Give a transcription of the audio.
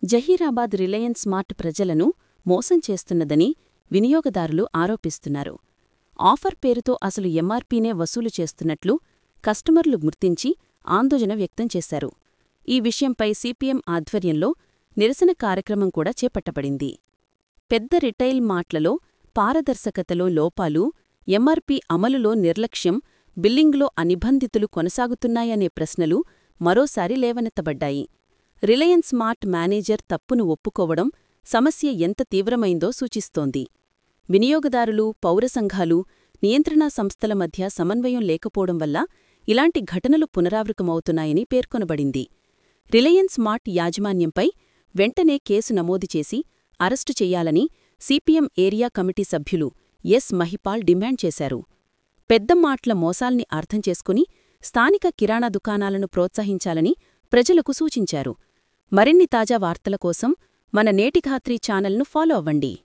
Zaheerabad Reliance smart ప్రజలను మోసం చేస్తున్నదని వినియోగదారులు ఆరోపిస్తున్నారు ఆఫర్ పేరుతో అసలు ఎంఆర్పీనే వసూలు చేస్తున్నట్లు కస్టమర్లు గుర్తించి ఆందోళన వ్యక్తం చేశారు ఈ విషయంపై సిపిఎం ఆధ్వర్యంలో నిరసన కార్యక్రమం కూడా చేపట్టబడింది పెద్ద రిటైల్ మార్ట్లలో పారదర్శకతలో లోపాలు ఎంఆర్పీ అమలులో నిర్లక్ష్యం బిల్లింగ్లో అనిబంధితులు కొనసాగుతున్నాయనే ప్రశ్నలు మరోసారి లేవనెత్తబడ్డాయి రిలయన్స్ మార్ట్ మేనేజర్ తప్పును ఒప్పుకోవడం సమస్య ఎంత తీవ్రమైందో సూచిస్తోంది వినియోగదారులు పౌర సంఘాలు నియంత్రణా సంస్థల మధ్య సమన్వయం లేకపోవడం వల్ల ఇలాంటి ఘటనలు పునరావృతమవుతున్నాయని పేర్కొనబడింది రిలయన్స్ మార్ట్ యాజమాన్యంపై వెంటనే కేసు నమోదు చేసి అరెస్టు చెయ్యాలని సిపిఎం ఏరియా కమిటీ సభ్యులు ఎస్ మహిపాల్ డిమాండ్ చేశారు పెద్ద మార్ట్ల మోసాల్ని అర్థం చేసుకుని స్థానిక కిరాణా దుకాణాలను ప్రోత్సహించాలని ప్రజలకు సూచించారు మరిన్ని తాజా వార్తల కోసం మన నేటిఘాత్రి ఛానల్ను ఫాలో అవ్వండి